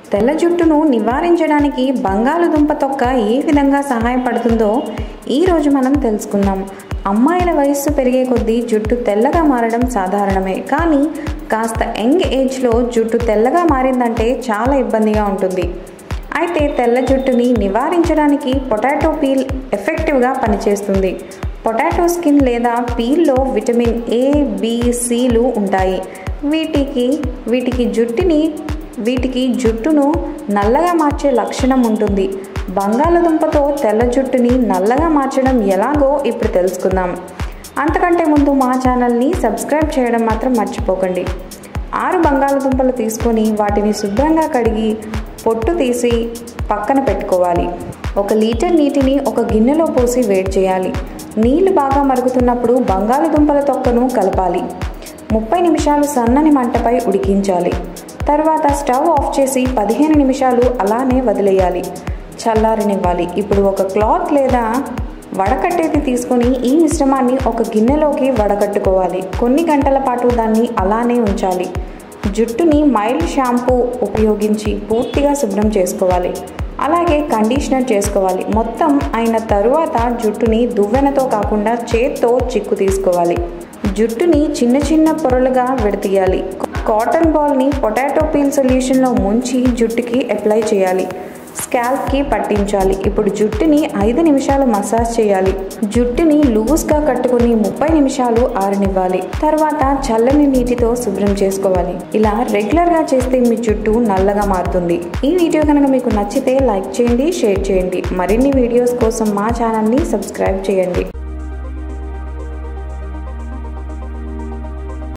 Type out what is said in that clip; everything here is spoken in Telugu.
తెల్ల జుట్టును నివారించడానికి బంగాళదుంప తొక్క ఏ విధంగా సహాయపడుతుందో ఈరోజు మనం తెలుసుకుందాం అమ్మాయిల వయస్సు పెరిగే కొద్దీ జుట్టు తెల్లగా మారడం సాధారణమే కానీ కాస్త యంగ్ ఏజ్లో జుట్టు తెల్లగా మారిందంటే చాలా ఇబ్బందిగా ఉంటుంది అయితే తెల్ల జుట్టుని నివారించడానికి పొటాటో పీల్ ఎఫెక్టివ్గా పనిచేస్తుంది పొటాటో స్కిన్ లేదా పీల్లో విటమిన్ ఏ బి సిలు ఉంటాయి వీటికి వీటికి జుట్టుని వీటికి జుట్టును నల్లగా మార్చే లక్షణం ఉంటుంది బంగాళదుంపతో తెల్ల జుట్టుని నల్లగా మార్చడం ఎలాగో ఇప్పుడు తెలుసుకుందాం అంతకంటే ముందు మా ఛానల్ని సబ్స్క్రైబ్ చేయడం మాత్రం మర్చిపోకండి ఆరు బంగాళదుంపలు తీసుకొని వాటిని శుభ్రంగా కడిగి పొట్టు తీసి పక్కన పెట్టుకోవాలి ఒక లీటర్ నీటిని ఒక గిన్నెలో పోసి వేడి చేయాలి నీళ్లు బాగా మరుగుతున్నప్పుడు బంగాళదుంపల తొక్కను కలపాలి ముప్పై నిమిషాలు సన్నని మంటపై ఉడికించాలి తర్వాత స్టవ్ ఆఫ్ చేసి పదిహేను నిమిషాలు అలానే వదిలేయాలి చల్లారనివ్వాలి ఇప్పుడు ఒక క్లాత్ లేదా వడకట్టేది తీసుకొని ఈ మిశ్రమాన్ని ఒక గిన్నెలోకి వడకట్టుకోవాలి కొన్ని గంటల పాటు దాన్ని అలానే ఉంచాలి జుట్టుని మైల్డ్ షాంపూ ఉపయోగించి పూర్తిగా శుభ్రం చేసుకోవాలి అలాగే కండిషనర్ చేసుకోవాలి మొత్తం అయిన తరువాత జుట్టుని దువ్వెనతో కాకుండా చేత్తో చిక్కు తీసుకోవాలి జుట్టుని చిన్న చిన్న పొరలుగా విడతీయాలి కాటన్ బాల్ని పొటాటో పీల్ సొల్యూషన్లో ముంచి జుట్టుకి అప్లై చేయాలి స్కాల్ప్కి పట్టించాలి ఇప్పుడు జుట్టుని ఐదు నిమిషాలు మసాజ్ చేయాలి జుట్టుని లూజ్గా కట్టుకుని ముప్పై నిమిషాలు ఆరనివ్వాలి తర్వాత చల్లని నీటితో శుభ్రం చేసుకోవాలి ఇలా రెగ్యులర్గా చేస్తే మీ జుట్టు నల్లగా మారుతుంది ఈ వీడియో కనుక మీకు నచ్చితే లైక్ చేయండి షేర్ చేయండి మరిన్ని వీడియోస్ కోసం మా ఛానల్ని సబ్స్క్రైబ్ చేయండి